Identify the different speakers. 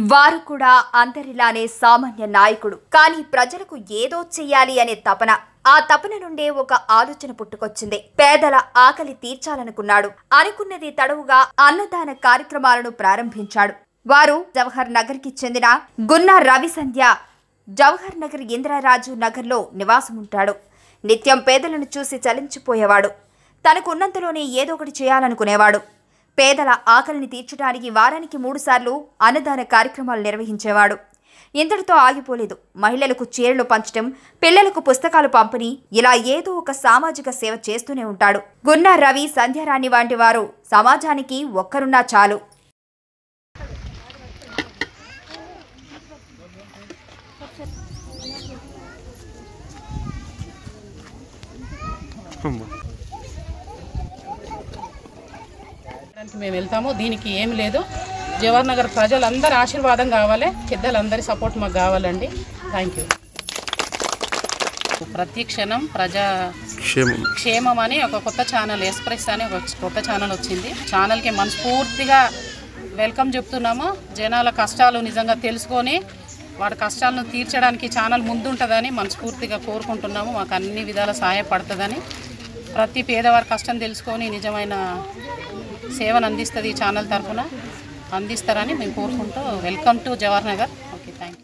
Speaker 1: వారు కూడా అందరిలానే సామాన్య నాయకుడు కానీ ప్రజలకు ఏదో చెయ్యాలి అనే తపన ఆ తపన నుండే ఒక ఆలోచన పుట్టుకొచ్చింది పేదల ఆకలి తీర్చాలనుకున్నాడు అనుకున్నది తడవుగా అన్నదాన కార్యక్రమాలను ప్రారంభించాడు వారు జవహర్ నగర్ కి చెందిన గున్నా రవి సంధ్య జవహర్ నగర్ ఇందిరారాజు నగర్లో నివాసముంటాడు నిత్యం పేదలను చూసి చలించిపోయేవాడు తనకు ఉన్నంతలోనే ఏదో ఒకటి చేయాలనుకునేవాడు పేదల ఆకలిని తీర్చడానికి వారానికి మూడుసార్లు అన్నదాన కార్యక్రమాలు నిర్వహించేవాడు ఇంతటితో ఆగిపోలేదు మహిళలకు చీరలు పంచడం పిల్లలకు పుస్తకాలు పంపిణీ ఇలా ఏదో ఒక సామాజిక సేవ చేస్తూనే ఉంటాడు గున్నా రవి సంధ్యారాణి వంటి వారు సమాజానికి ఒక్కరున్నా చాలు
Speaker 2: దానికి మేము వెళ్తాము దీనికి ఏం లేదు జవహర్ నగర్ ప్రజలందరి ఆశీర్వాదం కావాలి పెద్దలందరి సపోర్ట్ మాకు కావాలండి థ్యాంక్ యూ ప్రతి క్షణం ప్రజా
Speaker 3: క్షేమం
Speaker 2: క్షేమం అని ఒక కొత్త ఛానల్ ఎక్స్ప్రెస్ అని ఒక కొత్త ఛానల్ వచ్చింది ఛానల్కి మనస్ఫూర్తిగా వెల్కమ్ చెప్తున్నాము జనాల కష్టాలు నిజంగా తెలుసుకొని వాడి కష్టాలను తీర్చడానికి ఛానల్ ముందుంటుందని మనస్ఫూర్తిగా కోరుకుంటున్నాము మాకు అన్ని విధాల సహాయపడుతుందని ప్రతి పేదవారి కష్టం తెలుసుకొని నిజమైన సేవను అందిస్తుంది ఈ ఛానల్ తరఫున అందిస్తారని మేము కోరుకుంటూ welcome to Jawahar Nagar okay thank